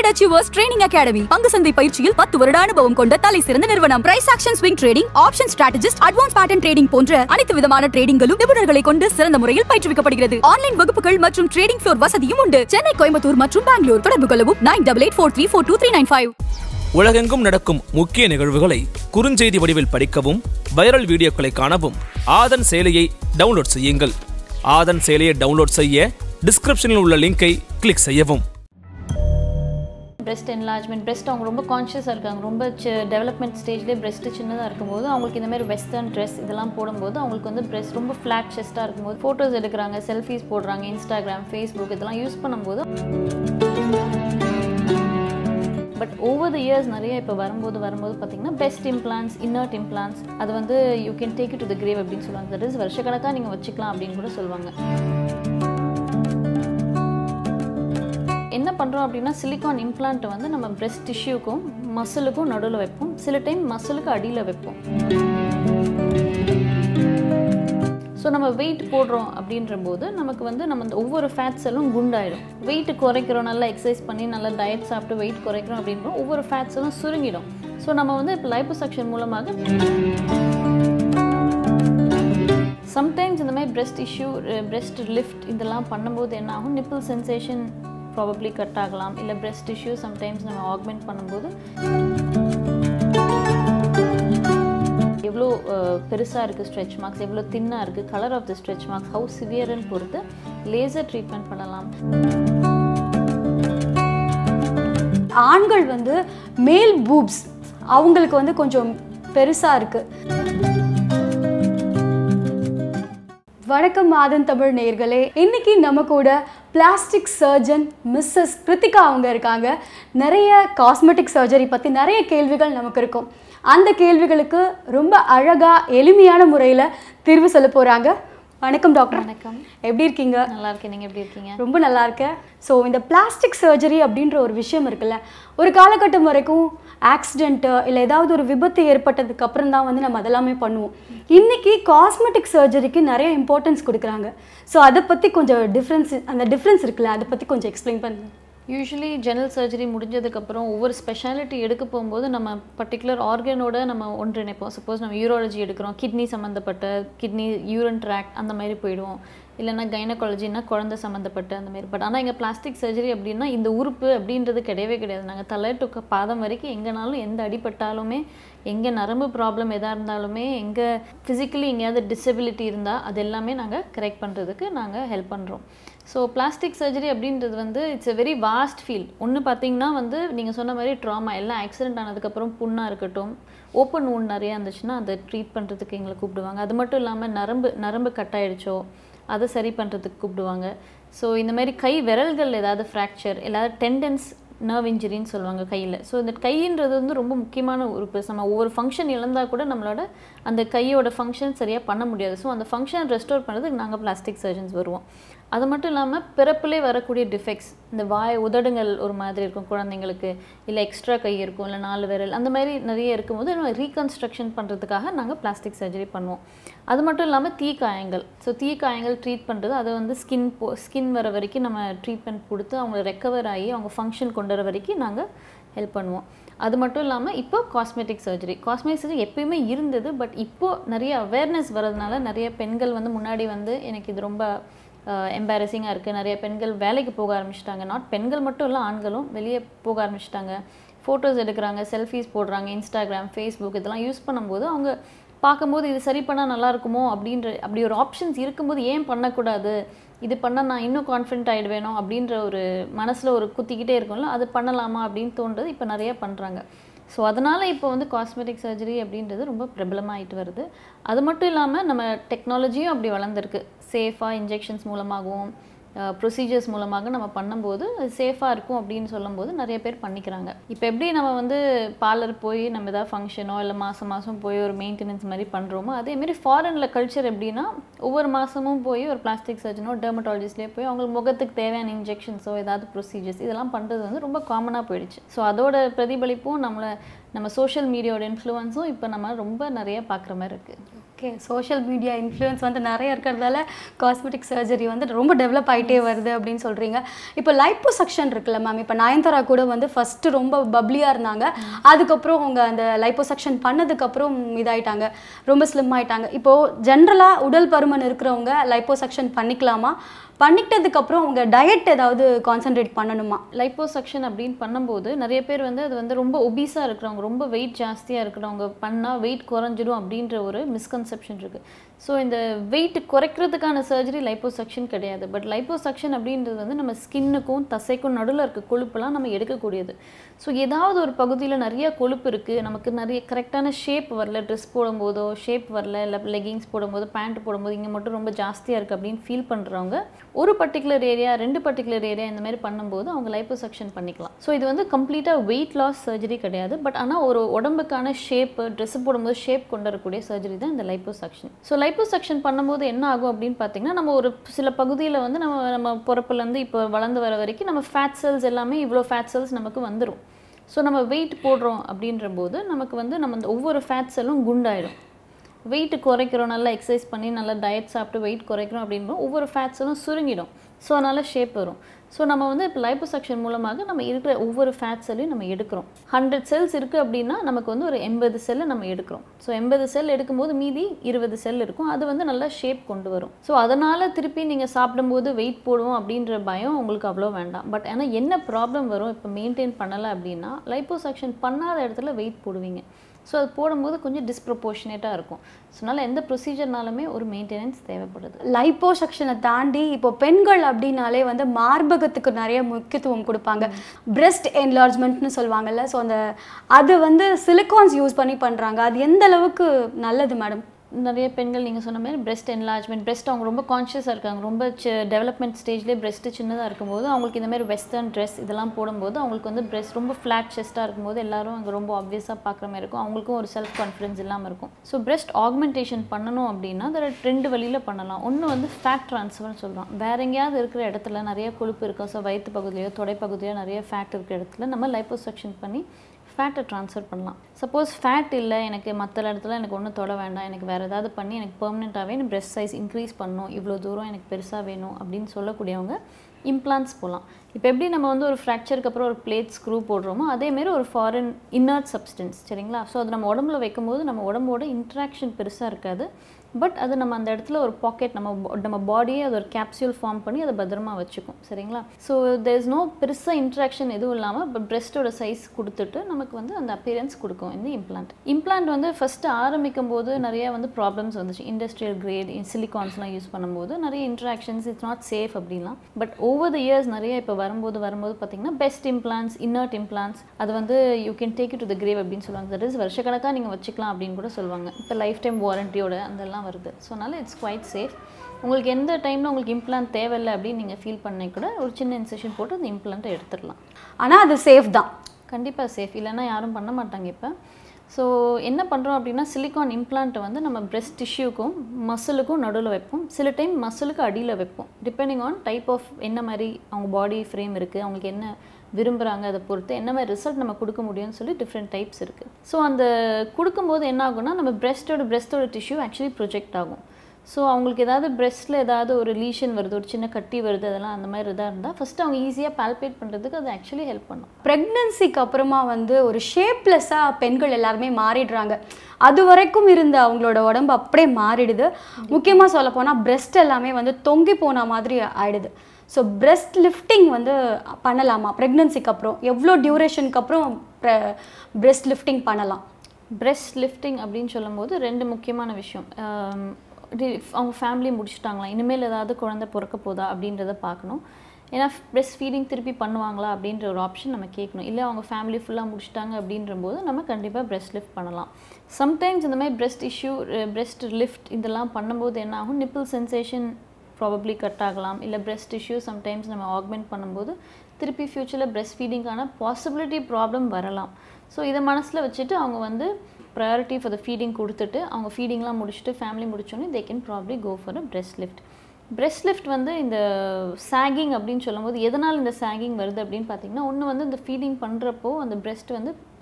world achievers training academy பங்கு சந்தை பயிற்சியில் பத்து வருட அனுபவம் கொண்ட தலை சிறந்த நிறுவனம் price action swing trading option strategist advance pattern trading போன்ற அனைத்து விதமான ட்ரேடிங்களும் நிபுணர்களை கொண்டு சிறந்த முறையில் பயிற்றுவிக்கப்படுகிறது ஆன்லைன் வகுப்புகள் மற்றும் ட்ரேடிங் ஃப்ளோர் வசதியும் உண்டு சென்னை கோயம்புத்தூர் மற்றும் பெங்களூர் தொடர்பு கொள்ளவும் nine double eight four three four two three nine five உலகெங்கும் நடக்கும் முக்கிய நிகழ்வுகளை குறுஞ்செய்தி வடிவில் படிக்கவும் வைரல் வீடியோக்களை காணவும் ஆதன் செயலியை டவுன்லோட் செய்யுங்கள் ஆதன் செயலியை டவுன்லோட் செய்ய டிஸ்கிரிப்ஷனில் உள்ள லிங்கை கிளிக் செய்யவும் breast enlargement breast அவங்க ரொம்ப கான்ஷியஸாக இருக்காங்க ரொம்ப டெவலப்மெண்ட் ஸ்டேஜ்லேயே breast சின்னதாக இருக்கும்போது அவங்களுக்கு இந்த மாதிரி வெஸ்டர்ன் ட்ரெஸ் இதெல்லாம் போடும்போது அவங்களுக்கு வந்து breast ரொம்ப ஃப்ளாட் செஸ்ட்டாக இருக்கும்போது ஃபோட்டோஸ் எடுக்கிறாங்க செல்ஃபீஸ் போடுறாங்க இன்ஸ்டாகிராம் ஃபேஸ்புக் இதெல்லாம் யூஸ் பண்ணும்போது பட் ஓவர் த இயர்ஸ் நிறைய இப்போ வரும்போது வரும்போது பார்த்தீங்கன்னா பெஸ்ட் இம்ப்ளான்ஸ் இன்னர்ட் இம்ப்ளான்ஸ் அது வந்து you can take to the grave அப்படின்னு சொல்லுவாங்க தட் இஸ் வருஷக்கணக்காக நீங்கள் வச்சுக்கலாம் அப்படின்னு கூட சொல்லுவாங்க என்ன பண்ணுறோம் அப்படின்னா சிலிக்கான் இம்ப்ளான்ட்டை வந்து நம்ம பிரெஸ்ட் டிஷ்யூக்கும் மசிலுக்கும் நடுவில் வைப்போம் சில டைம் மசிலுக்கு அடியில் வைப்போம் ஸோ நம்ம வெயிட் போடுறோம் அப்படின்ற போது நமக்கு வந்து நம்ம இந்த ஒவ்வொரு ஃபேட் செல்லும் குண்டாயிடும் வெயிட் குறைக்கிறோம் நல்லா எக்ஸசைஸ் பண்ணி நல்லா டயட் சாப்பிட்டு வெயிட் குறைக்கிறோம் அப்படின்றோம் ஒவ்வொரு ஃபேட் செல்லும் சுருங்கிடும் ஸோ நம்ம வந்து இப்போ லைப்போசக்ஷன் மூலமாக சம்டைம்ஸ் இந்த மாதிரி பிரெஸ்ட் இஷ்யூ பிரெஸ்ட் லிஃப்ட் இதெல்லாம் பண்ணும்போது என்ன ஆகும் நிப்பிள் சென்சேஷன் ப்ராபப்ளி கட் ஆகலாம் இல்லை பிரெஸ்ட் இஷ்யூ சம்டைம்ஸ் நம்ம ஆக்மெண்ட் பண்ணும்போது எவ்வளோ பெருசாக இருக்குது ஸ்ட்ரெச் மார்க்ஸ் எவ்வளோ தின்னாக இருக்குது colour of the stretch marks how சிவியர்னு பொறுத்து லேசர் ட்ரீட்மெண்ட் பண்ணலாம் ஆண்கள் வந்து மேல் பூப்ஸ் அவங்களுக்கு வந்து கொஞ்சம் பெருசாக இருக்கு வணக்கம் மாதன் தமிழ் நேர்களே இன்னைக்கு நம்ம கூட பிளாஸ்டிக் சர்ஜன் மிஸ்ஸஸ் கிருத்திகா அவங்க இருக்காங்க நிறைய காஸ்மெட்டிக் சர்ஜரி பற்றி நிறைய கேள்விகள் நமக்கு இருக்கும் அந்த கேள்விகளுக்கு ரொம்ப அழகாக எளிமையான முறையில் தீர்வு சொல்ல போகிறாங்க வணக்கம் டாக்டர் வணக்கம் எப்படி இருக்கீங்க நல்லா இருக்கேன் நீங்கள் எப்படி இருக்கீங்க ரொம்ப நல்லா இருக்கேன் ஸோ இந்த பிளாஸ்டிக் சர்ஜரி அப்படின்ற ஒரு விஷயம் இருக்குல்ல ஒரு காலகட்டம் வரைக்கும் ஆக்சிடென்ட்டு இல்லை ஏதாவது ஒரு விபத்து ஏற்பட்டதுக்கு அப்புறம் தான் வந்து நம்ம அதெல்லாமே பண்ணுவோம் இன்னைக்கு காஸ்மெட்டிக் சர்ஜரிக்கு நிறைய இம்பார்ட்டன்ஸ் கொடுக்குறாங்க ஸோ அதை பற்றி கொஞ்சம் டிஃப்ரென்ஸ் அந்த டிஃப்ரென்ஸ் இருக்குல்ல அதை பற்றி கொஞ்சம் எக்ஸ்பிளைன் பண்ணுங்க யூஸ்வலி ஜெனரல் சர்ஜரி முடிஞ்சதுக்கப்புறம் ஒவ்வொரு ஸ்பெஷாலிட்டி எடுக்க போகும்போது நம்ம பர்டிகுலர் ஆர்கனோட நம்ம ஒன்றிணைப்போம் சப்போஸ் நம்ம யூரோலஜி எடுக்கிறோம் கிட்னி சம்மந்தப்பட்ட கிட்னி யூரன் ட்ராக் அந்த மாதிரி போயிடுவோம் இல்லைன்னா கைனகாலஜின்னா குழந்தை சம்மந்தப்பட்ட அந்த மாதிரி பட் ஆனால் இங்கே பிளாஸ்டிக் சர்ஜரி அப்படின்னா இந்த உறுப்பு அப்படின்றது கிடையவே கிடையாது நாங்கள் தலை டு க- பாதம் வரைக்கும் எங்கேனாலும் எந்த அடிபட்டாலுமே எங்கே நரம்பு ப்ராப்ளம் எதாக இருந்தாலுமே எங்கே ஃபிசிக்கலி எங்கேயாவது டிசபிலிட்டி இருந்தால் அது எல்லாமே நாங்கள் கரெக்ட் பண்ணுறதுக்கு நாங்கள் ஹெல்ப் பண்ணுறோம் ஸோ பிளாஸ்டிக் சர்ஜரி அப்படின்றது வந்து it's a very vast field ஒன்று பார்த்தீங்கன்னா வந்து நீங்கள் சொன்ன மாதிரி ட்ராமா எல்லாம் ஆக்சிடென்ட் ஆனதுக்கப்புறம் புண்ணாக இருக்கட்டும் ஓப்பன் wound நிறையா இருந்துச்சுன்னா அதை ட்ரீட் பண்ணுறதுக்கு எங்களை கூப்பிடுவாங்க அது மட்டும் இல்லாமல் நரம்பு நரம்பு கட் ஆயிடுச்சோ அதை சரி பண்ணுறதுக்கு கூப்பிடுவாங்க ஸோ இந்த மாதிரி கை விரல்கள் ஏதாவது ஃப்ராக்சர் ஏதாவது டெண்டன்ஸ் நர்வ் இன்ஜுரின்னு சொல்லுவாங்க கையில் ஸோ இந்த கைன்றது வந்து ரொம்ப முக்கியமான உறுப்பு நம்ம ஒவ்வொரு ஃபங்க்ஷன் இழந்தால் கூட நம்மளோட அந்த கையோட ஃபங்க்ஷன் சரியாக பண்ண முடியாது ஸோ அந்த ஃபங்க்ஷன் ரெஸ்டோர் பண்ணுறதுக்கு நாங்கள் பிளாஸ்டிக் சர்ஜன்ஸ் வருவோம் அது மட்டும் இல்லாமல் பிறப்பிலே வரக்கூடிய டிஃபெக்ட்ஸ் இந்த வாய் உதடுங்கள் ஒரு மாதிரி இருக்கும் குழந்தைங்களுக்கு இல்லை எக்ஸ்ட்ரா கை இருக்கும் இல்லை நாலு விரல் அந்த மாதிரி நிறைய இருக்கும்போது நம்ம ரீகன்ஸ்ட்ரக்ஷன் பண்ணுறதுக்காக நாங்கள் பிளாஸ்டிக் சர்ஜரி பண்ணுவோம் அது மட்டும் இல்லாமல் தீக்காயங்கள் ஸோ தீக்காயங்கள் ட்ரீட் பண்ணுறது அதை வந்து ஸ்கின் போ ஸ்கின் வர வரைக்கும் நம்ம ட்ரீட்மெண்ட் கொடுத்து அவங்க ரெக்கவர் ஆகி அவங்க ஃபங்க்ஷன் கொண்டு வர வரைக்கும் நாங்கள் ஹெல்ப் பண்ணுவோம் அது மட்டும் இல்லாமல் இப்போ காஸ்மெட்டிக் சர்ஜரி காஸ்மெட்டிக் சர்ஜரி எப்பயுமே இருந்தது பட் இப்போ நிறைய அவேர்னஸ் வரதுனால நிறைய பெண்கள் வந்து முன்னாடி வந்து எனக்கு இது ரொம்ப எம்பாரசிங்காக இருக்குது நிறைய பெண்கள் வேலைக்கு போக ஆரம்பிச்சிட்டாங்க நாட் பெண்கள் மட்டும் இல்லை ஆண்களும் வெளியே போக ஆரம்பிச்சிட்டாங்க ஃபோட்டோஸ் எடுக்கிறாங்க செல்ஃபீஸ் போடுறாங்க இன்ஸ்டாகிராம் ஃபேஸ்புக் இதெல்லாம் யூஸ் பண்ணும்போது அவங்க பார்க்கும்போது இது சரி பண்ணால் நல்லா இருக்குமோ அப்படின்ற அப்படி ஒரு ஆப்ஷன்ஸ் இருக்கும்போது ஏன் பண்ணக்கூடாது இது பண்ணால் நான் இன்னும் கான்ஃபிடென்ட் ஆகிடுவேனோ அப்படின்ற ஒரு மனசில் ஒரு குத்திக்கிட்டே இருக்கும்ல அது பண்ணலாமா அப்படின்னு தோன்றது இப்போ நிறைய பண்ணுறாங்க ஸோ அதனால் இப்போ வந்து காஸ்மெட்டிக் சர்ஜரி அப்படின்றது ரொம்ப பிரபலமாயிட்டு வருது அது மட்டும் இல்லாமல் நம்ம டெக்னாலஜியும் அப்படி வளர்ந்துருக்கு சேஃபாக இன்ஜெக்ஷன்ஸ் மூலமாகவும் ப்ரொசீஜர்ஸ் மூலமாக நம்ம பண்ணும்போது அது சேஃபாக இருக்கும் அப்படின்னு சொல்லும்போது நிறைய பேர் பண்ணிக்கிறாங்க இப்போ எப்படி நம்ம வந்து பார்லர் போய் நம்ம ஏதாவது ஃபங்க்ஷனோ இல்லை மாதம் மாதம் போய் ஒரு மெயின்டெனன்ஸ் மாதிரி பண்ணுறோமோ அதேமாரி ஃபாரினில் கல்ச்சர் எப்படின்னா ஒவ்வொரு மாதமும் போய் ஒரு பிளாஸ்டிக் சர்ஜனோ டெர்மட்டாலஜிஸ்ட்லேயே போய் அவங்களுக்கு முகத்துக்கு தேவையான இன்ஜெக்ஷன்ஸோ ஏதாவது ப்ரொசீஜர்ஸ் இதெல்லாம் பண்ணுறது வந்து ரொம்ப காமனாக போயிடுச்சு ஸோ அதோட பிரதிபலிப்பும் நம்மளை நம்ம சோஷியல் மீடியாவோட இன்ஃப்ளூயன்ஸும் இப்போ நம்ம ரொம்ப நிறைய பார்க்குற மாதிரி இருக்குது ஓகே சோஷியல் மீடியா இன்ஃப்ளூயன்ஸ் வந்து நிறைய இருக்கிறதால காஸ்மெட்டிக் சர்ஜரி வந்து ரொம்ப டெவலப் ஆகிட்டே வருது அப்படின்னு சொல்கிறீங்க இப்போ லைப்போசக்ஷன் இருக்குல்ல மேம் இப்போ நயன்தாரா கூட வந்து ஃபஸ்ட்டு ரொம்ப பப்ளியாக இருந்தாங்க அதுக்கப்புறம் அவங்க அந்த லைப்போசக்ஷன் பண்ணதுக்கப்புறம் இதாயிட்டாங்க ரொம்ப ஸ்லிம் ஆயிட்டாங்க இப்போது ஜென்ரலாக உடல் பருமன் இருக்கிறவங்க லைப்போசக்ஷன் பண்ணிக்கலாமா பண்ணிக்கிட்டதுக்கப்புறம் அவங்க டயட் ஏதாவது கான்சென்ட்ரேட் பண்ணணுமா லைப்போசக்ஷன் அப்படின்னு பண்ணும்போது நிறைய பேர் வந்து அது வந்து ரொம்ப ஒபீஸாக இருக்கிறவங்க ரொம்ப வெயிட் ஜாஸ்தியாக இருக்கிறவங்க பண்ணால் வெயிட் குறைஞ்சிடும் அப்படின்ற ஒரு மிஸ்கன்செப்ஷன் இருக்குது ஸோ இந்த வெயிட் குறைக்கிறதுக்கான சர்ஜரி லைப்போசக்ஷன் கிடையாது பட் லைப்போசக்ஷன் அப்படின்றது வந்து நம்ம ஸ்கின்னுக்கும் தசைக்கும் நடுவில் இருக்க கொழுப்பெல்லாம் நம்ம எடுக்கக்கூடியது ஸோ ஏதாவது ஒரு பகுதியில் நிறைய கொழுப்பு இருக்குது நமக்கு நிறைய கரெக்டான ஷேப் வரல ட்ரெஸ் போடும்போதோ ஷேப் வரல இல்லை லெகிங்ஸ் போடும்போது பேண்ட் போடும்போது இங்கே மட்டும் ரொம்ப ஜாஸ்தியாக இருக்குது அப்படின்னு ஃபீல் பண்ணுறவங்க ஒரு பர்டிகுலர் ஏரியா ரெண்டு பர்டிகுலர் ஏரியா இந்த மாதிரி பண்ணும்போது அவங்க லைப்போசக்ஷன் பண்ணிக்கலாம் ஸோ இது வந்து கம்ப்ளீட்டாக வெயிட் லாஸ் சர்ஜரி கிடையாது பட் ஆனால் ஒரு உடம்புக்கான ஷேப்பு ட்ரெஸ் போடும்போது ஷேப் கொண்டு வரக்கூடிய சர்ஜரி தான் இந்த லைப்போசக்ஷன் ஸோ லைப்போசக்ஷன் பண்ணும்போது என்ன ஆகும் அப்படின்னு பார்த்தீங்கன்னா நம்ம ஒரு சில பகுதியில் வந்து நம்ம நம்ம பிறப்புலேருந்து இப்போ வளர்ந்து வர வரைக்கும் நம்ம ஃபேட் செல்ஸ் எல்லாமே இவ்வளோ ஃபேட் செல்ஸ் நமக்கு வந்துடும் ஸோ நம்ம வெயிட் போடுறோம் அப்படின்ற போது நமக்கு வந்து நம்ம இந்த ஒவ்வொரு ஃபேட் செல்லும் குண்டாயிடும் வெயிட் குறைக்கிறோம் நல்லா எக்ஸசைஸ் பண்ணி நல்லா டயட் சாப்பிட்டு வெயிட் குறைக்கிறோம் அப்படின்போது ஒவ்வொரு ஃபேட்ஸும் சுருங்கிடும் ஸோ அதனால் ஷேப் வரும் ஸோ நம்ம வந்து இப்போ லைப்போசக்ஷன் மூலமாக நம்ம இருக்கிற ஒவ்வொரு ஃபேட் செல்லையும் நம்ம எடுக்கிறோம் ஹண்ட்ரட் செல்ஸ் இருக்குது அப்படின்னா நமக்கு வந்து ஒரு எண்பது செல்லை நம்ம எடுக்கிறோம் ஸோ எண்பது செல் எடுக்கும்போது மீதி இருபது செல் இருக்கும் அது வந்து நல்லா ஷேப் கொண்டு வரும் ஸோ அதனால் திருப்பி நீங்கள் சாப்பிடும்போது வெயிட் போடுவோம் அப்படின்ற பயம் உங்களுக்கு அவ்வளோ வேண்டாம் பட் ஆனால் என்ன ப்ராப்ளம் வரும் இப்போ மெயின்டைன் பண்ணலை அப்படின்னா லைப்போசக்ஷன் பண்ணாத இடத்துல வெயிட் போடுவீங்க ஸோ அது போடும்போது கொஞ்சம் டிஸ்ப்ரப்போர்ஷனேட்டாக இருக்கும் ஸோ அதனால் எந்த ப்ரொசீஜர்னாலுமே ஒரு மெயின்டெனன்ஸ் தேவைப்படுது லைப்போசக்ஷனை தாண்டி இப்போ பெண்கள் அப்படின்னாலே வந்து மார்பகத்துக்கு நிறைய முக்கியத்துவம் கொடுப்பாங்க பிரெஸ்ட் என்லார்ஜ்மெண்ட்னு சொல்லுவாங்கல்ல ஸோ அந்த அது வந்து சிலிகான்ஸ் யூஸ் பண்ணி பண்ணுறாங்க அது எந்த அளவுக்கு நல்லது மேடம் நிறைய பெண்கள் நீங்கள் சொன்ன மாதிரி பிரெஸ்ட் என்லார்ஜ்மெண்ட் பிரெஸ்ட் அவங்க ரொம்ப கான்ஷியஸாக இருக்காங்க ரொம்ப டெவலப்மெண்ட் ஸ்டேஜ்லேயே பிரெஸ்ட்டு சின்னதாக இருக்கும்போது அவங்களுக்கு இந்த மாதிரி வெஸ்டர்ன் ட்ரெஸ் இதெல்லாம் போடும்போது அவங்களுக்கு வந்து பிரெஸ்ட் ரொம்ப ஃப்ளாட் செஸ்ட்டாக இருக்கும்போது எல்லாரும் அங்கே ரொம்ப ஆப்வியஸாக பார்க்குற மாதிரி இருக்கும் அவங்களுக்கும் ஒரு செல்ஃப் கான்ஃபிடன்ஸ் இல்லாமல் இருக்கும் ஸோ பிரெஸ்ட் ஆக்மெண்டேஷன் பண்ணணும் அப்படின்னா அதில் ரெண்டு வழியில் பண்ணலாம் ஒன்று வந்து ஃபேட் ட்ரான்ஸ்ஃபர்னு சொல்கிறோம் வேற எங்கேயாவது இருக்கிற இடத்துல நிறைய கொழுப்பு இருக்கும் ஸோ வயிற்று பகுதியிலையோ தொடைப்பகுதியோ நிறைய ஃபேட் இருக்கிற இடத்துல நம்ம லைப்போசக்ஷன் பண்ணி ஃபேட்டை ட்ரான்ஸ்ஃபர் பண்ணலாம் சப்போஸ் ஃபேட் இல்லை எனக்கு மற்ற இடத்துல எனக்கு ஒன்றும் தொட வேண்டாம் எனக்கு வேறு ஏதாவது பண்ணி எனக்கு பெர்மனெண்ட்டாகவே எனக்கு பிரெஸ்ட் சைஸ் இன்க்ரீஸ் பண்ணணும் இவ்வளோ தூரம் எனக்கு பெருசாக வேணும் அப்படின்னு சொல்லக்கூடியவங்க இம்ப்ளான்ஸ் போகலாம் இப்போ எப்படி நம்ம வந்து ஒரு ஃப்ராக்சருக்கு அப்புறம் ஒரு பிளேட் ஸ்க்ரூ போடுறோமோ அதேமாரி ஒரு ஃபாரின் இன்னர்ட் சப்ஸ்டன்ஸ் சரிங்களா ஸோ அது நம்ம உடம்புல வைக்கும்போது நம்ம உடம்போட இன்ட்ராக்ஷன் பெருசாக இருக்காது பட் அது நம்ம அந்த இடத்துல ஒரு பாக்கெட் நம்ம bo- நம்ம பாடியே அது ஒரு கேப்சியூல் ஃபார்ம் பண்ணி அதை பத்திரமா வச்சுக்கும் சரிங்களா ஸோ தேர் இஸ் நோ பெருசாக இன்ட்ராக்ஷன் எதுவும் இல்லாமல் இப்போ பிரெஸ்ட்டோட சைஸ் கொடுத்துட்டு நமக்கு வந்து அந்த அப்பியரன்ஸ் கொடுக்கும் இந்த இம்ப்ளான்ட் இம்ப்ளான்ட் வந்து ஃபஸ்ட்டு ஆரம்பிக்கும் போது நிறைய வந்து ப்ராப்ளம்ஸ் வந்துச்சு இண்டஸ்ட்ரியல் கிரேட் சிலிகான்ஸ்லாம் யூஸ் பண்ணும்போது நிறைய இன்ட்ராக்ஷன்ஸ் இட்ஸ் நாட் சேஃப் அப்படின்லாம் பட் ஓவர் த இயர்ஸ் நிறைய இப்போ வரும்போது வரும்போது பார்த்தீங்கன்னா பெஸ்ட் இம்ப்ளான்ஸ் இன்னர்ட் இம்ப்ளான்ஸ் அது வந்து you can take to the grave அப்படின்னு சொல்லுவாங்க தட் இஸ் வருஷக்கணக்காக நீங்கள் வச்சுக்கலாம் அப்படின்னு கூட சொல்லுவாங்க இப்போ லைஃப் டைம் வாரண்டியோட அதெல்லாம் வருது ஸோ அதனால் இட்ஸ் குவைட் சேஃப் உங்களுக்கு எந்த டைமில் உங்களுக்கு இம்ப்ளான்ட் தேவையில்லை அப்படின்னு நீங்கள் ஃபீல் பண்ணி கூட ஒரு சின்ன இன்செஷன் போட்டு அந்த இம்ப்ளான்ட்டை எடுத்துடலாம் ஆனால் அது சேஃப் தான் கண்டிப்பாக சேஃப் இல்லைன்னா யாரும் பண்ண மாட்டாங்க இப்போ ஸோ என்ன பண்ணுறோம் அப்படின்னா சிலிகான் இம்ப்ளான்ட்டை வந்து நம்ம பிரெஸ்ட் டிஷ்யூக்கும் மசிலுக்கும் நடுவில் வைப்போம் சில டைம் மசிலுக்கு அடியில் வைப்போம் டிபெண்டிங் ஆன் டைப் ஆஃப் என்ன மாதிரி அவங்க பாடி ஃப்ரேம் இருக்குது அவங்களுக்கு என்ன விரும்புகிறாங்க அதை பொறுத்து என்ன மாதிரி ரிசல்ட் நம்ம கொடுக்க முடியும்னு சொல்லி டிஃப்ரெண்ட் டைப்ஸ் இருக்குது ஸோ அந்த கொடுக்கும்போது என்ன ஆகும்னா நம்ம பிரெஸ்ட்டோட பிரெஸ்ட்டோட டிஷ்யூ ஆக்சுவலி ப்ரொஜெக்ட் ஆகும் ஸோ அவங்களுக்கு ஏதாவது பிரெஸ்ட்டில் ஏதாவது ஒரு லீஷன் வருது ஒரு சின்ன கட்டி வருது அதெல்லாம் அந்த மாதிரி இதாக இருந்தால் ஃபஸ்ட்டு அவங்க ஈஸியாக பால்பேட் பண்ணுறதுக்கு அது ஆக்சுவலி ஹெல்ப் பண்ணும் ப்ரெக்னன்சிக்கு அப்புறமா வந்து ஒரு ஷேப்லெஸ்ஸாக பெண்கள் எல்லாருமே மாறிடுறாங்க அது வரைக்கும் இருந்த அவங்களோட உடம்பு அப்படியே மாறிடுது முக்கியமாக சொல்ல போனால் பிரெஸ்ட் எல்லாமே வந்து தொங்கி போன மாதிரி ஆயிடுது ஸோ பிரெஸ்ட் லிஃப்டிங் வந்து பண்ணலாமா ப்ரெக்னன்சிக்கு அப்புறம் எவ்வளோ டியூரேஷனுக்கு அப்புறம் பிரெஸ்ட் லிஃப்டிங் பண்ணலாம் பிரெஸ்ட் லிஃப்டிங் அப்படின்னு சொல்லும்போது ரெண்டு முக்கியமான விஷயம் ஆம், இது அவங்க ஃபேமிலி முடிச்சிட்டாங்களா இனிமேல் ஏதாவது குழந்தை பிறக்க போதா அப்படின்றத பார்க்கணும் ஏன்னா பிரெஸ்ட் ஃபீடிங் திருப்பி பண்ணுவாங்களா அப்படின்ற ஒரு ஆப்ஷன் நம்ம கேட்கணும் இல்லை அவங்க ஃபேமிலி ஃபுல்லாக முடிச்சிட்டாங்க அப்படின்ற போது நம்ம கண்டிப்பாக பிரெஸ்ட் லிஃப்ட் பண்ணலாம் சம்டைம்ஸ் இந்த மாதிரி பிரெஸ்ட் இஷ்யூ பிரெஸ்ட் லிஃப்ட் இதெல்லாம் பண்ணும்போது என்ன ஆகும் நிப்பிள் சென்சேஷன் ப்ராபப்ளி கட் ஆகலாம் இல்லை பிரெஸ்ட் இஷ்யூ சம்டைம்ஸ் நம்ம ஆக்மெண்ட் பண்ணும்போது திருப்பி ஃப்யூச்சரில் பிரெஸ்ட் ஃபீடிங்கான பாசிபிலிட்டி ப்ராப்ளம் வரலாம் ஸோ இதை மனசில் வச்சுட்டு அவங்க வந்து ப்ரையாரிட்டி ஃபார் த ஃபீடிங் கொடுத்துட்டு அவங்க ஃபீடிங்லாம் முடிச்சுட்டு ஃபேமிலி முடிச்சோன்னே they can probably go for a breast lift breast lift வந்து இந்த சாகிங் அப்படின்னு சொல்லும்போது எதனால் இந்த சாகிங் வருது அப்படின்னு பார்த்தீங்கன்னா ஒன்று வந்து இந்த ஃபீடிங் பண்ணுறப்போ அந்த பிரெஸ்ட் வந்து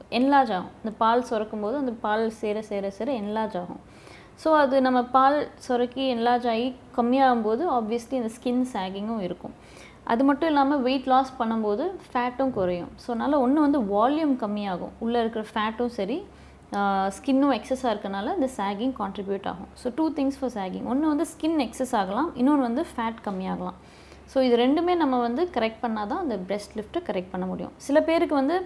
என்லார்ஜ் ஆகும் இந்த பால் சுரக்கும் போது அந்த பால் சேர சேர சேர என்லார்ஜ் ஆகும் ஸோ அது நம்ம பால் சுரக்கி என்லார்ஜ் ஆகி கம்மியாகும் போது ஆப்வியஸ்லி இந்த ஸ்கின் சாகிங்கும் இருக்கும் அது மட்டும் இல்லாமல் வெயிட் லாஸ் பண்ணும்போது ஃபேட்டும் குறையும் ஸோ அதனால் ஒன்று வந்து வால்யூம் கம்மியாகும் உள்ளே இருக்கிற ஃபேட்டும் சரி ஸ்கின்னும் எக்ஸஸாக இருக்கனால இந்த சாகிங் கான்ட்ரிபியூட் ஆகும் so two things for sagging ஒன்று வந்து ஸ்கின் எக்ஸஸ் ஆகலாம் இன்னொன்று வந்து ஃபேட் கம்மியாகலாம் ஸோ இது ரெண்டுமே நம்ம வந்து கரெக்ட் பண்ணால் தான் அந்த breast லிஃப்ட்டை கரெக்ட் பண்ண முடியும் சில பேருக்கு வந்து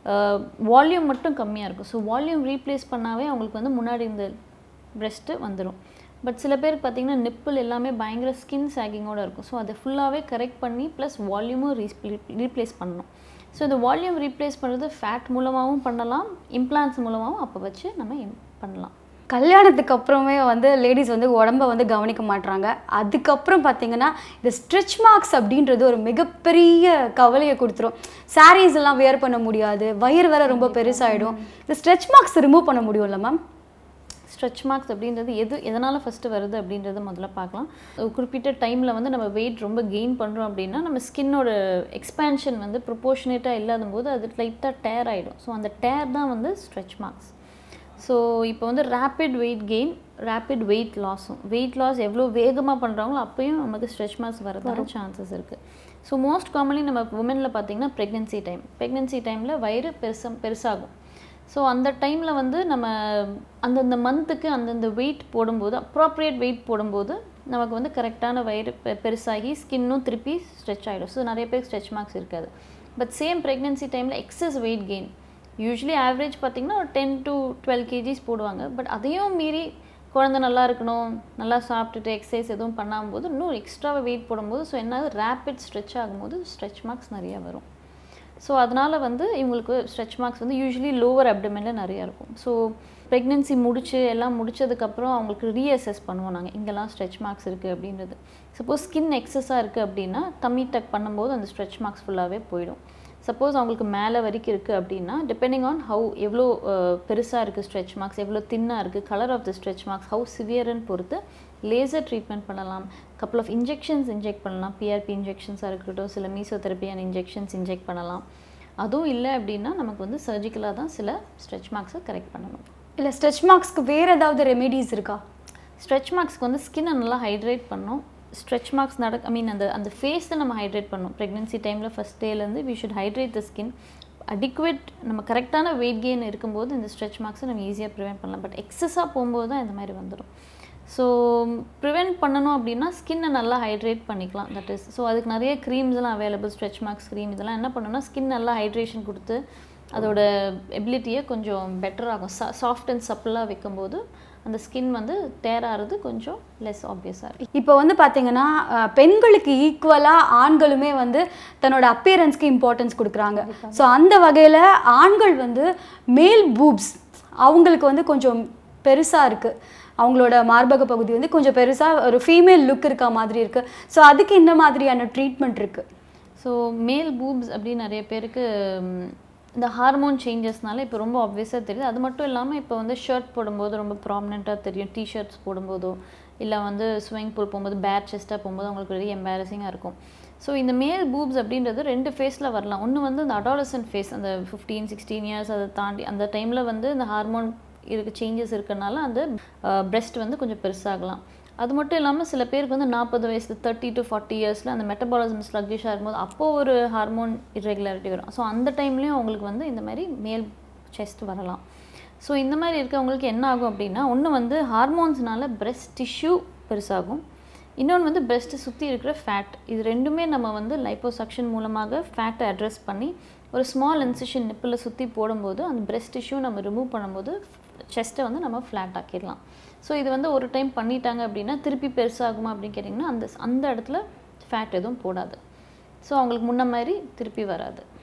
வால்யூம் மட்டும் கம்மியாக இருக்கும் ஸோ வால்யூம் ரீப்ளேஸ் பண்ணாவே அவங்களுக்கு வந்து முன்னாடி இந்த breast வந்துடும் பட் சில பேருக்கு பார்த்தீங்கன்னா நிப்பிள் எல்லாமே பயங்கர ஸ்கின் சாகிங்கோட இருக்கும் ஸோ அதை ஃபுல்லாகவே கரெக்ட் பண்ணி ப்ளஸ் வால்யூமும் ரீப்ளேஸ் பண்ணணும் ஸோ இந்த வால்யூம் ரீப்ளேஸ் பண்ணுறது ஃபேட் மூலமாகவும் பண்ணலாம் இம்ப்ளான்ஸ் மூலமாகவும் அப்போ வச்சு நம்ம im- பண்ணலாம் கல்யாணத்துக்கு அப்புறமே வந்து லேடிஸ் வந்து உடம்ப வந்து கவனிக்க மாட்றாங்க அதுக்கப்புறம் பார்த்தீங்கன்னா இந்த ஸ்ட்ரெச் மார்க்ஸ் அப்படின்றது ஒரு மிகப்பெரிய கவலையை கொடுத்துரும் சாரீஸ் எல்லாம் வேர் பண்ண முடியாது வயிறு வேற ரொம்ப பெருசாயிடும் இந்த ஸ்ட்ரெச் மார்க்ஸ் ரிமூவ் பண்ண முடியும்ல மேம் ஸ்ட்ரெச் மார்க்ஸ் அப்படின்றது எது எதனால் ஃபஸ்ட்டு வருது அப்படின்றத முதல்ல பார்க்கலாம் ஒரு குறிப்பிட்ட டைமில் வந்து நம்ம வெயிட் ரொம்ப கெயின் பண்ணுறோம் அப்படின்னா நம்ம ஸ்கின்னோட எக்ஸ்பேன்ஷன் வந்து ப்ரொப்போர்ஷனேட்டாக இல்லாத போது அது லைட்டாக டேர் ஆகிடும் ஸோ அந்த டேர் தான் வந்து ஸ்ட்ரெச் மார்க்ஸ் ஸோ இப்போ வந்து rapid weight gain rapid weight லாஸும் வெயிட் லாஸ் எவ்வளோ வேகமாக பண்ணுறாங்களோ அப்பயும் நமக்கு ஸ்ட்ரெச் மார்க்ஸ் வரதான சான்சஸ் இருக்குது ஸோ மோஸ்ட் காமன்லி நம்ம உமனில் பார்த்தீங்கன்னா ப்ரெக்னென்சி டைம் ப்ரெக்னென்சி டைமில் வயிறு பெருசா பெருசாகும் ஸோ அந்த டைமில் வந்து நம்ம அந்தந்த மந்த்துக்கு அந்தந்த வெயிட் போடும்போது அப்ராப்ரியேட் வெயிட் போடும்போது நமக்கு வந்து கரெக்டான வயிறு பெ- பெருசாகி ஸ்கின்னும் திருப்பி ஸ்ட்ரெச் ஆகிடும் ஸோ நிறைய பேருக்கு ஸ்ட்ரெச் மார்க்ஸ் இருக்காது பட் சேம் ப்ரெக்னென்சி டைமில் excess weight gain usually average பார்த்தீங்கன்னா ஒரு டென் டு டுவெல் கேஜிஸ் போடுவாங்க பட் அதையும் மீறி குழந்தை நல்லா இருக்கணும் நல்லா சாப்பிட்டுட்டு எக்ஸசைஸ் எதுவும் பண்ணாமல் போது இன்னும் எக்ஸ்ட்ராவாக வெயிட் போடும்போது ஸோ என்ன ரேப்பிட் ஸ்ட்ரெச் ஆகும்போது ஸ்ட்ரெச் மார்க்ஸ் நிறைய வரும் ஸோ அதனால் வந்து இவங்களுக்கு ஸ்ட்ரெச் மார்க்ஸ் வந்து யூஸ்வலி லோவர் அப்டமெனில் நிறையா இருக்கும் ஸோ ப்ரெக்னென்சி முடிச்சு எல்லாம் முடிச்சதுக்கப்புறம் அவங்களுக்கு ரீஅசஸ் பண்ணுவோம் நாங்கள் இங்கெல்லாம் ஸ்ட்ரெச் மார்க்ஸ் இருக்குது அப்படின்றது சப்போஸ் ஸ்கின் எக்ஸஸாக இருக்குது அப்படின்னா தம்மி டக் பண்ணும்போது அந்த ஸ்ட்ரெச் மார்க்ஸ் ஃபுல்லாகவே போயிடும் சப்போஸ் அவங்களுக்கு மேலே வரைக்கும் இருக்குது அப்படின்னா டிபெண்டிங் ஆன் ஹவு எவ்வளோ பெருசாக இருக்குது ஸ்ட்ரெச் மார்க்ஸ் எவ்வளோ தின்னாக இருக்குது colour of the stretch marks how சிவியர்னு பொறுத்து லேசர் ட்ரீட்மெண்ட் பண்ணலாம் கப்பல் ஆஃப் இன்ஜெக்ஷன்ஸ் இன்ஜெக்ட் பண்ணலாம் பிஆர்பி இன்ஜெக்ஷன்ஸாக இருக்கட்டும் சில மீசோதெரப்பியான இன்ஜெக்ஷன்ஸ் இன்ஜெக்ட் பண்ணலாம் அதுவும் இல்லை அப்படின்னா நமக்கு வந்து சர்ஜிக்கலாக தான் சில ஸ்ட்ரெச் மார்க்ஸை கரெக்ட் பண்ணணும் இல்லை ஸ்ட்ரெச் மார்க்ஸ்க்கு வேறு ஏதாவது ரெமெடிஸ் இருக்கா ஸ்ட்ரெச் மார்க்ஸ்க்கு வந்து ஸ்கின்னை நல்லா ஹைட்ரேட் பண்ணும் ஸ்ட்ரெச் மார்க்ஸ் நட ஐ மீன் அந்த அந்த ஃபேஸை நம்ம ஹைட்ரேட் பண்ணணும் ப்ரெக்னென்சி டைமில் ஃபஸ்ட் டேலேருந்து we should hydrate the skin adequate நம்ம கரெக்டான வெயிட் கெயின் இருக்கும்போது இந்த ஸ்ட்ரெச் மார்க்ஸை நம்ம ஈஸியாக ப்ரிவெண்ட் பண்ணலாம் பட் எக்ஸஸாக போகும்போது தான் இந்த மாதிரி வந்துடும் ஸோ ப்ரிவெண்ட் பண்ணணும் அப்படின்னா ஸ்கின்னை நல்லா ஹைட்ரேட் பண்ணிக்கலாம் தட் இஸ் ஸோ அதுக்கு நிறைய க்ரீம்ஸ்லாம் அவைலபிள் ஸ்ட்ரெச் மார்க்ஸ் க்ரீம் இதெல்லாம் என்ன பண்ணணும்னா ஸ்கின் நல்லா ஹைட்ரேஷன் கொடுத்து அதோட எபிலிட்டியை கொஞ்சம் பெட்டர் ஆகும் சாஃப்ட் அண்ட் சப்பிளாக வைக்கும்போது அந்த ஸ்கின் வந்து டேர் ஆகிறது கொஞ்சம் லெஸ் ஆப்வியஸாக இருக்கும் இப்போ வந்து பார்த்தீங்கன்னா அஹ், பெண்களுக்கு ஈக்குவலாக ஆண்களுமே வந்து தன்னோட அப்பியரன்ஸ்க்கு இம்பார்ட்டன்ஸ் கொடுக்குறாங்க ஸோ அந்த வகையில் ஆண்கள் வந்து மேல் பூப்ஸ் அவங்களுக்கு வந்து கொஞ்சம் பெருசாக இருக்குது அவங்களோட மார்பக பகுதி வந்து கொஞ்சம் பெருசாக ஒரு ஃபீமேல் லுக் இருக்க மாதிரி இருக்குது ஸோ அதுக்கு என்ன மாதிரியான ட்ரீட்மெண்ட் இருக்குது ஸோ மேல் பூப்ஸ் அப்படின்னு நிறைய பேருக்கு ம், இந்த ஹார்மோன் சேஞ்சஸ்னால இப்போ ரொம்ப ஆப்வியஸாக தெரியுது அது மட்டும் இல்லாமல் இப்போ வந்து ஷர்ட் போடும்போது ரொம்ப ப்ராமினெண்ட்டாக தெரியும் டிஷர்ட்ஸ் போடும்போதோ இல்லை வந்து ஸ்விமிங் பூல் போகும்போது பேர் செஸ்ட்டாக போகும்போது அவங்களுக்கு வெரி எம்பாரசிங்காக இருக்கும் ஸோ இந்த மேல் பூப்ஸ் அப்படின்றது ரெண்டு ஃபேஸில் வரலாம் ஒன்று வந்து இந்த அடாலசன்ட் ஃபேஸ் அந்த ஃபிஃப்டீன் சிக்ஸ்டீன் இயர்ஸ் அதை தாண்டி அந்த டைமில் வந்து இந்த ஹார்மோன் இருக்கு சேஞ்சஸ் இருக்கறனால அந்த பிரெஸ்ட் வந்து கொஞ்சம் பெருசாகலாம் அது மட்டும் இல்லாமல் சில பேருக்கு வந்து நாற்பது வயசுல தேர்ட்டி டு ஃபார்ட்டி இயர்ஸில் அந்த மெட்டபாலிசம் ஸ்லக்கிஷாக இருக்கும்போது அப்போது ஒரு ஹார்மோன் irregularity வரும் ஸோ அந்த டைம்லேயும் அவங்களுக்கு வந்து இந்த மாதிரி மேல் செஸ்ட் வரலாம் ஸோ இந்த மாதிரி இருக்கவங்களுக்கு என்ன ஆகும் அப்படின்னா ஒன்று வந்து ஹார்மோன்ஸ்னால breast டிஷ்யூ பெருசாகும் இன்னொன்று வந்து breast சுற்றி இருக்கிற ஃபேட் இது ரெண்டுமே நம்ம வந்து லைப்போசக்ஷன் மூலமாக ஃபேட்டை அட்ரஸ் பண்ணி ஒரு ஸ்மால் இன்சிஷன் நிப்பில் சுற்றி போடும்போது அந்த breast டிஷ்யூ நம்ம ரிமூவ் பண்ணும்போது செஸ்ட்டை வந்து நம்ம ஃப்ளாட் ஆக்கிடலாம் ஸோ இது வந்து ஒரு டைம் பண்ணிட்டாங்க அப்படின்னா திருப்பி பெருசாகுமா அப்படின்னு கேட்டிங்கன்னா அந்த அந்த இடத்துல ஃபேட் எதுவும் போடாது ஸோ அவங்களுக்கு முன்ன மாதிரி திருப்பி வராது